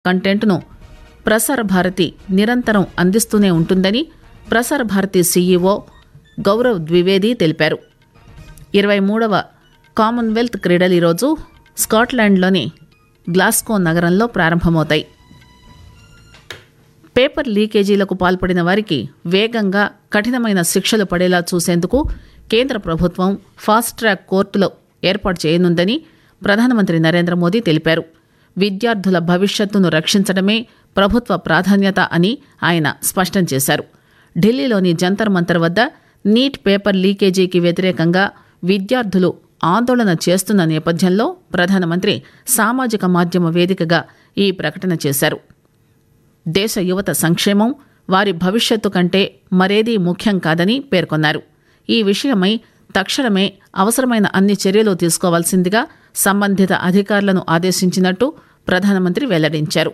కంటెంట్ను ప్రసార భారతి నిరంతరం అందిస్తూనే ఉంటుందని ప్రసార భారతి సీఈఓ గౌరవ్ ద్వివేది తెలిపారు ఇరవై మూడవ కామన్వెల్త్ క్రీడలు ఈరోజు స్కాట్లాండ్లోని గ్లాస్కో నగరంలో ప్రారంభమవుతాయి పేపర్ లీకేజీలకు పాల్పడిన వారికి వేగంగా కఠినమైన శిక్షలు పడేలా చూసేందుకు కేంద్ర ప్రభుత్వం ఫాస్ట్ ట్రాక్ కోర్టులు ఏర్పాటు చేయనుందని ప్రధానమంత్రి నరేంద్ర మోదీ తెలిపారు విద్యార్థుల భవిష్యత్తును రక్షించడమే ప్రభుత్వ ప్రాధాన్యత అని ఆయన స్పష్టం చేశారు ఢిల్లీలోని జంతర్ మంతర్ వద్ద నీట్ పేపర్ లీకేజీకి వ్యతిరేకంగా విద్యార్థులు ఆందోళన చేస్తున్న నేపథ్యంలో ప్రధానమంత్రి సామాజిక మాధ్యమ వేదికగా ఈ ప్రకటన చేశారు దేశ యువత సంక్షేమం వారి భవిష్యత్తు కంటే మరేదీ ముఖ్యం కాదని పేర్కొన్నారు ఈ విషయమై తక్షణమే అవసరమైన అన్ని చర్యలు తీసుకోవాల్సిందిగా సంబంధిత అధికారులను ఆదేశించినట్టు ప్రధానమంత్రి వెల్లడించారు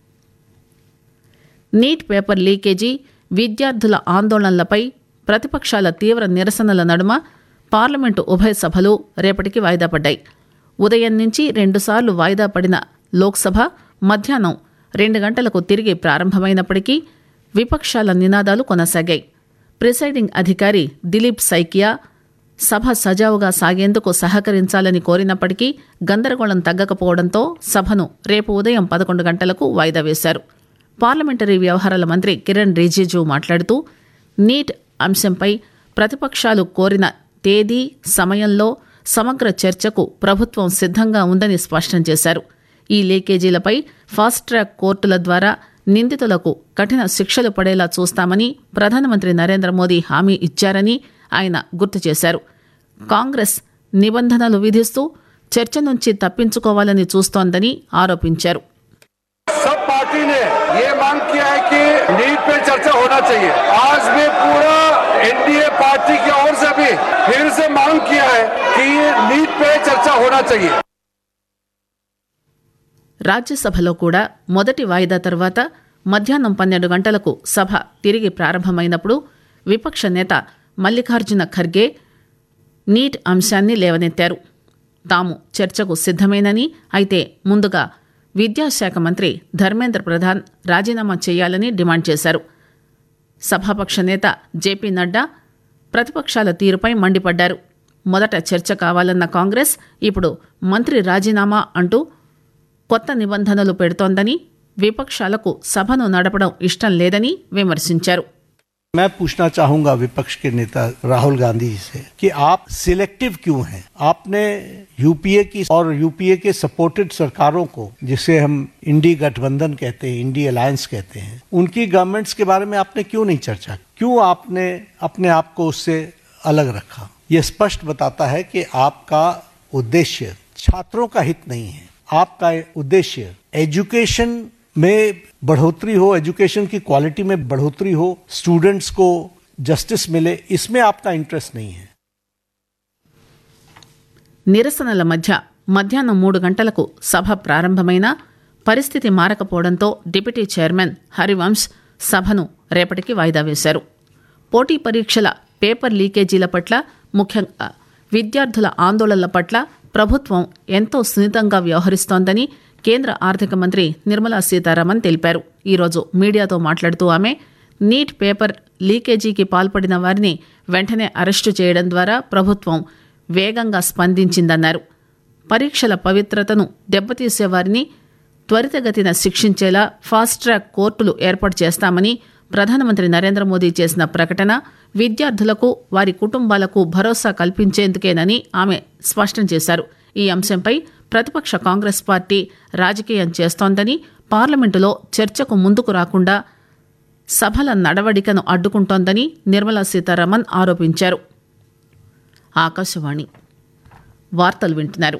నీట్ పేపర్ లీకేజీ విద్యార్థుల ఆందోళనలపై ప్రతిపక్షాల తీవ్ర నిరసనల నడుమ పార్లమెంటు ఉభయ సభలు రేపటికి వాయిదా పడ్డాయి ఉదయం నుంచి రెండుసార్లు వాయిదా పడిన లోక్సభ మధ్యాహ్నం రెండు గంటలకు తిరిగి ప్రారంభమైనప్పటికీ విపక్షాల నినాదాలు కొనసాగాయి ప్రిసైడింగ్ అధికారి దిలీప్ సైకియా సభ సజావుగా సాగేందుకు సహకరించాలని కోరినప్పటికీ గందరగోళం తగ్గకపోవడంతో సభను రేపు ఉదయం పదకొండు గంటలకు వాయిదా వేశారు పార్లమెంటరీ వ్యవహారాల మంత్రి కిరణ్ రిజిజు మాట్లాడుతూ నీట్ అంశంపై ప్రతిపక్షాలు కోరిన తేదీ సమయంలో సమగ్ర చర్చకు ప్రభుత్వం సిద్ధంగా ఉందని స్పష్టం చేశారు ఈ లీకేజీలపై ఫాస్ట్ ట్రాక్ కోర్టుల ద్వారా నిందితులకు కఠిన శిక్షలు పడేలా చూస్తామని ప్రధానమంత్రి నరేంద్ర మోదీ హామీ ఇచ్చారని ఆయన గుర్తు చేశారు కాంగ్రెస్ నిబంధనలు విధిస్తూ చర్చ నుంచి తప్పించుకోవాలని చూస్తోందని ఆరోపించారు सब पार्टी ने ये मांग किया है कि नीट पे चर्चा होना चाहिए आज भी पूरा एनडीए पार्टी की ओर से भी फिर से मांग किया है कि ये नीट पे चर्चा होना चाहिए రాజ్యసభలో కూడా మొదటి వాయిదా తర్వాత మధ్యాహ్నం పన్నెండు గంటలకు సభ తిరిగి ప్రారంభమైనప్పుడు విపక్ష నేత మల్లికార్జున ఖర్గే నీట్ అంశాన్ని లేవనెత్తారు తాము చర్చకు సిద్ధమేనని అయితే ముందుగా విద్యాశాఖ మంత్రి ధర్మేంద్ర ప్రధాన్ రాజీనామా చేయాలని డిమాండ్ చేశారు సభాపక్ష నేత జేపీ నడ్డా ప్రతిపక్షాల తీరుపై మండిపడ్డారు మొదట చర్చ కావాలన్న కాంగ్రెస్ ఇప్పుడు మంత్రి రాజీనామా అంటూ కొత్త నిబంధనలు పెడుతోందని విపక్షాలకు సభను నడపడం ఇష్టం లేదని విమర్శించారు मैं पूछना चाहूंगा विपक्ष के नेता राहुल गांधी जी से कि आप सिलेक्टिव क्यों हैं आपने यूपीए की और यूपीए के सपोर्टेड सरकारों को जिसे हम इंडी गठबंधन कहते हैं इंडी अलायंस कहते हैं उनकी गवर्नमेंट्स के बारे में आपने क्यों नहीं चर्चा की? क्यों आपने अपने आप को उससे अलग रखा ये स्पष्ट बताता है कि आपका उद्देश्य छात्रों का हित नहीं है आपका उद्देश्य एजुकेशन में बढ़ोतरी हो एजुकेशन की क्वालिटी में बढ़ोतरी हो स्टूडेंट्स को जस्टिस मिले इसमें आपका इंटरेस्ट नहीं है నిరసనల మధ్య మధ్యాహ్నం మూడు గంటలకు సభ ప్రారంభమైనా పరిస్థితి మారకపోవడంతో డిప్యూటీ చైర్మన్ హరివంశ్ సభను రేపటికి వాయిదా వేశారు పోటీ పరీక్షల పేపర్ లీకేజీల పట్ల ముఖ్యంగా విద్యార్థుల ఆందోళనల పట్ల ప్రభుత్వం ఎంతో సున్నితంగా వ్యవహరిస్తోందని కేంద్ర ఆర్థిక మంత్రి నిర్మలా సీతారామన్ తెలిపారు ఈరోజు మీడియాతో మాట్లాడుతూ ఆమె నీట్ పేపర్ లీకేజీకి పాల్పడిన వారిని వెంటనే అరెస్టు చేయడం ద్వారా ప్రభుత్వం వేగంగా స్పందించిందన్నారు పరీక్షల పవిత్రతను దెబ్బతీసే వారిని త్వరితగతిన శిక్షించేలా ఫాస్ట్ ట్రాక్ కోర్టులు ఏర్పాటు చేస్తామని ప్రధానమంత్రి నరేంద్ర మోదీ చేసిన ప్రకటన విద్యార్థులకు వారి కుటుంబాలకు భరోసా కల్పించేందుకేనని ఆమె స్పష్టం చేశారు ఈ అంశంపై ప్రతిపక్ష కాంగ్రెస్ పార్టీ రాజకీయం చేస్తోందని పార్లమెంటులో చర్చకు ముందుకు రాకుండా సభల నడవడికను అడ్డుకుంటోందని నిర్మలా సీతారామన్ ఆరోపించారు ఆకాశవాణి వార్తలు వింటున్నారు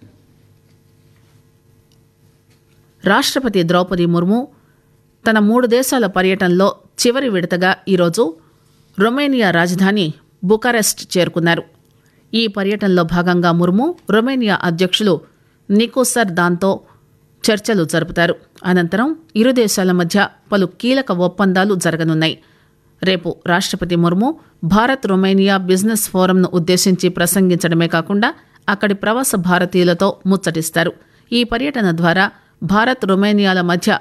రాష్ట్రపతి ద్రౌపది ముర్ము తన మూడు దేశాల పర్యటనలో చివరి విడతగా ఈరోజు రొమేనియా రాజధాని బుకారెస్ట్ చేరుకున్నారు ఈ పర్యటనలో భాగంగా ముర్ము రొమేనియా అధ్యక్షులు నికోసర్ దాంతో చర్చలు జరుపుతారు అనంతరం ఇరు దేశాల మధ్య పలు కీలక ఒప్పందాలు జరగనున్నాయి రేపు రాష్ట్రపతి ముర్ము భారత్ రొమేనియా బిజినెస్ ఫోరంను ఉద్దేశించి ప్రసంగించడమే కాకుండా అక్కడి ప్రవాస భారతీయులతో ముచ్చటిస్తారు ఈ పర్యటన ద్వారా భారత్ రొమేనియాల మధ్య